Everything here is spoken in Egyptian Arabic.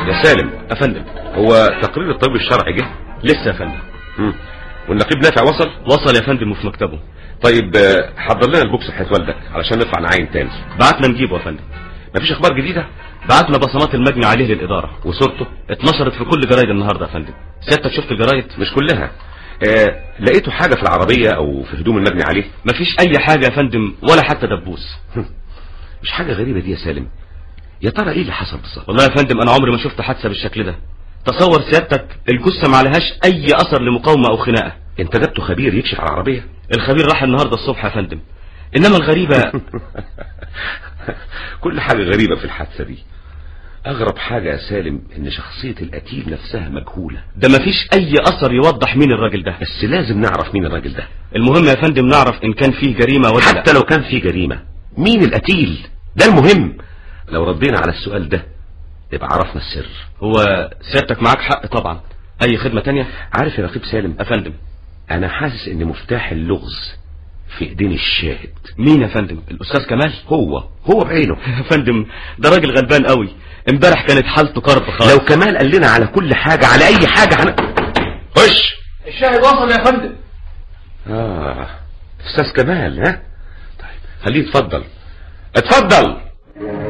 يا سالم افندم هو تقرير الطبيب الشرعي جه لسه يا فندم مم. والنقيب نافع وصل وصل يا فندم وفي مكتبه طيب آه، حضر لنا البوكس حيث والدك علشان نطلع نعاين تاني بعتنا نجيبه يا فندم مفيش اخبار جديده بعتنا بصمات المجني عليه للاداره وصورته اتنشرت في كل جرايد النهارده يا فندم سيادتك شفت الجرايد مش كلها آه لقيتوا حاجه في العربيه او في هدوم المبني عليه مفيش اي حاجه يا فندم ولا حتى دبوس مش حاجه غريبه دي يا سالم يا ترى ايه اللي حصل بالظبط والله يا فندم انا عمري ما شفت حادثه بالشكل ده تصور سيادتك الجثه ما عليهاش اي اثر لمقاومه او خناقه انت جبته خبير يكشف على العربيه الخبير راح النهارده الصبح يا فندم انما الغريبه كل حاجه غريبه في الحادثه دي اغرب حاجه يا سالم ان شخصيه القتيل نفسها مجهوله ده مفيش اي اثر يوضح مين الراجل ده بس لازم نعرف مين الراجل ده المهم يا فندم نعرف ان كان فيه جريمه ولا لا حتى لو كان في جريمه مين القتيل ده المهم لو ردينا على السؤال ده يبقى عرفنا السر هو سيادتك معاك حق طبعا اي خدمه تانية عارف يا رقيب سالم يا فندم انا حاسس ان مفتاح اللغز في ايدين الشاهد مين يا فندم الاستاذ كمال هو هو بعينه يا فندم ده راجل غلبان قوي امبارح كانت حالته كرب خالص لو كمال قال لنا على كل حاجة على اي حاجة هن... خش الشاهد وصل يا فندم اه استاذ كمال ها طيب خليه يتفضل اتفضل